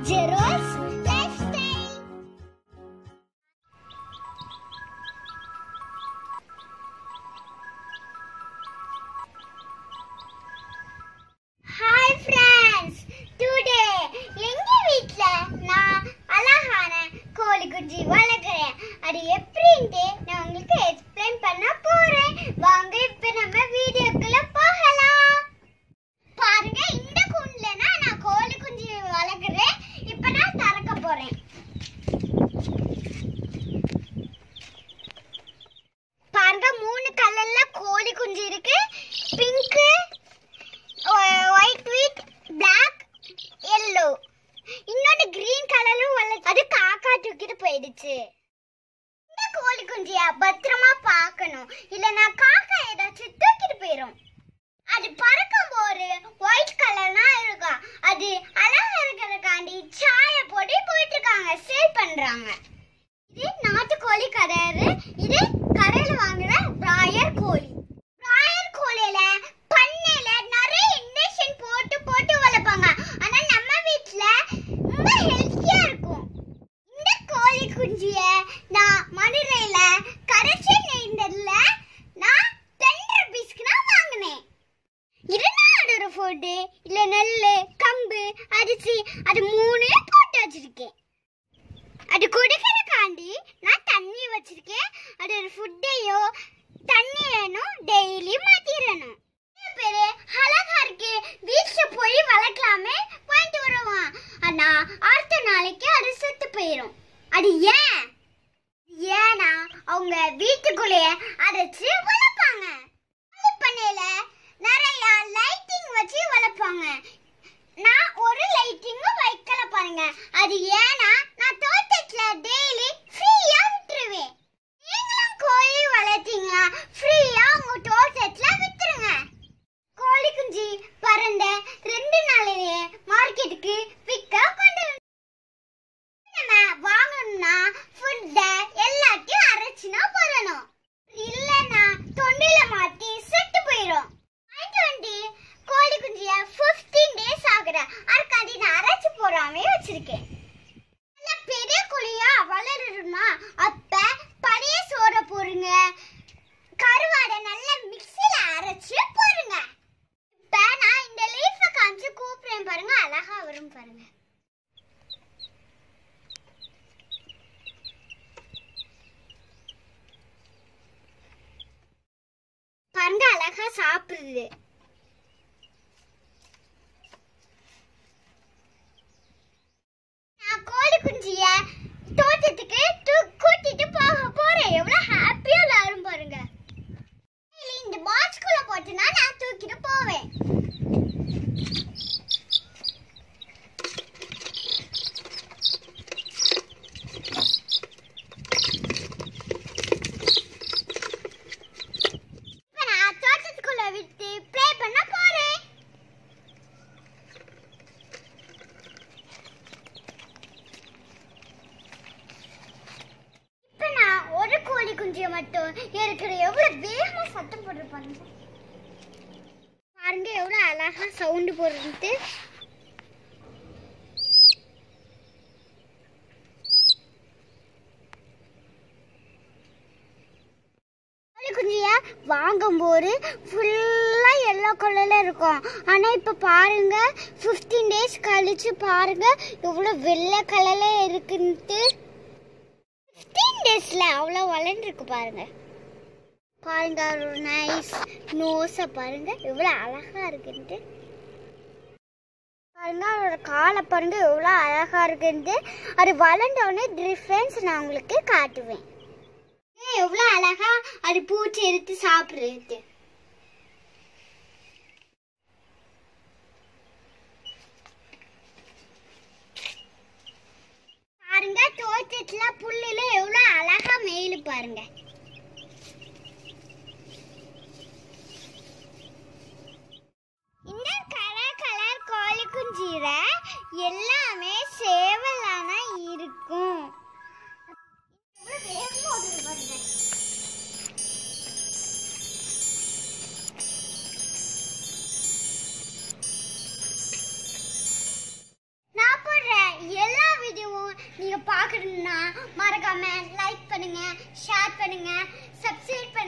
ஜெரோஸ் life style hi friends today எங்க வீட்ல நான் அழகான கோழி குஞ்சு வளர்க்குறேன் அது எப்படின்ட்டு நான் உங்களுக்கு எக்ஸ்பிளைன் பண்ண போறேன் வாங்க இப்ப நம்ம வீடியோக்குள்ள போகலாம் பாருங்க இந்த குண்டுல நான் கோழி குஞ்சு வளர்க்குறேன் இப்ப நான் திறக்க போறேன் பாருங்க மூணு கலர்ல கோழி குஞ்சு இருக்கு pink white with black yellow இன்னொரு கிரீன் கலரும் வள அது காக்கா தூக்கிட்டு போயிடுச்சு இந்த கோழி குஞ்சிய பத்திரமா பார்க்கணும் இல்லனா காக்கா ஏதாச்சும் தூக்கிட்டு போயிடும் அது பறக்கும் போது ஒயிட் கலர்னா இருக்கும் அது அழகா இருக்கிறதுக்காண்டி சாய போட்டு போயிட்டு இருக்காங்க சேல் பண்றாங்க இது நாட்டுக்கோழி கலரு இது கடையில வாங்குற பிராயர் கோழி பிராயர் கோழியில பண்ணையில நிறைய இன்ஜெக்ஷன் போட்டு போட்டு வளர்ப்பாங்க ஆனா நம்ம வீட்ல ரொம்ப ஹெல்த்தியா இருக்கும் இந்த கோழி குஞ்சிய நான் மதுரையில கரைச்சி நெய்ந்ததுல நான் டென் ருபீஸ்க்கு நான் வாங்கினேன் இருநாடோட ஃபுட்டு இல்ல நெல் கம்பு அரிசி அது மூணே போட்டு வச்சிருக்கேன் அது குடிக்கிறக்காண்டி நான் தண்ணி வச்சிருக்கேன் அது ஃபுட்டையோ தண்ணியனும் டெய்லி மாத்திரணும் நிறைய பேரு அழகா இருக்கு வீட்டுல போய் வளர்க்கலாமே வாங்கிட்டு வருவான் ஆனா அடுத்த நாளைக்கு அது செத்து போயிடும் அது ஏன் ஏன்னா அவங்க வீட்டுக்குள்ளேயே அடைச்சு வளர்ப்பாங்க கோழி பண்ணையில நிறைய லைட்டிங் வச்சு வளர்ப்பாங்க நான் ஒரு லைட்டிங்கும் வைக்கல பாருங்க அது ஏன்னா நான் தோட்டத்துல டெய்லி ஃப்ரீயா விட்டுருவேன் நீங்களும் கோழி வளர்த்தீங்க ஃப்ரீயா உங்க தோட்டத்துல விட்டுருங்க கோழி குஞ்சு பறந்த ரெண்டு நாளிலேயே மார்க்கெட்டுக்கு விற்க கொண்டு வந்து- நம்ம வாங்கணும்னா ஃபுட்டை எல்லாத்தையும் அரைச்சுனா போடணும் இல்லைன்னா தொண்டையில மாட்டி செத்து போயிடும் வாங்கிட்டு வந்து கோழி குஞ்சிய 15 டேஸ் ஆகுற அதுக்காண்டி நான் அரைச்சு போடாமே வச்சிருக்கேன் நல்ல பெரிய கோழியா வளரணுமா அப்ப பழைய சோறை போடுங்க கருவாடை நல்ல மிக்ஸில அரைச்சு போடுங்க இப்ப நான் இந்த லீஃப காமிச்சு கூப்பிடுறேன் பாருங்க அழகா வரும் பாருங்க பாருங்க அழகா சாப்பிடுது நான் கோழி குஞ்சிய தோட்டத்துக்கு தூ- கூட்டிட்டு போக போறேன் எவ்வளவு ஹாப்பியா எல்லாரும் பாருங்க இல்ல, இந்த பாக்ஸ்குள்ள போட்டுனா நான் தூக்கிட்டு போவேன் இப்ப நான் தோட்டத்துக்குள்ள விட்டு ப்ளே பண்ண போறேன் இப்ப நான் ஒரு கோழி குஞ்சிய மட்டும் இருக்கிற எவ்வளவு வேகமா சத்தம் போடுற பாருங்க பாருங்க எவ்வளவு அழகா சவுண்ட் போடுறது கோழி குஞ்சிய வாங்கும்போது ஃபுல்லா எல்லோ கலர்ல இருக்கும் ஆனா இப்ப பாருங்க 15 டேஸ் கழிச்சு பாருங்க எவ்வளவு வெள்ளை கலர்ல இருக்குன்ட்டு 15 டேஸ்ல அவ்வளவு வளர்ந்துருக்கு பாருங்க பாருங்க ஒரு நைஸ் நோஸ பாருங்க எவ்வளவு அழகா இருக்குன்ட்டு பாருங்க அதோட காலை பாருங்க எவ்வளவு அழகா இருக்குன்ட்டு அது வளர்ந்த உடனே டிஃப்ரென்ஸ் நான் உங்களுக்கு காட்டுவேன் ஏன் எவ்வளவு அழகா அது பூச்சி எடுத்து சாப்பிடுறது பாருங்க தோட்டத்துல புல்லுல எவ்வளவு அழகா மேலு பாருங்க இந்த கலர் கலர் கோழி குஞ்சிர எல்லாமே சேவலான இருக்கும் எவ்வளவு வேகமா ஓடுது பாருங்க. நான் போடுற பார்க்கணும்னா மறக்காம லைக் பண்ணுங்க ஷேர் பண்ணுங்க சப்ஸ்கிரைப் பண்ணுங்க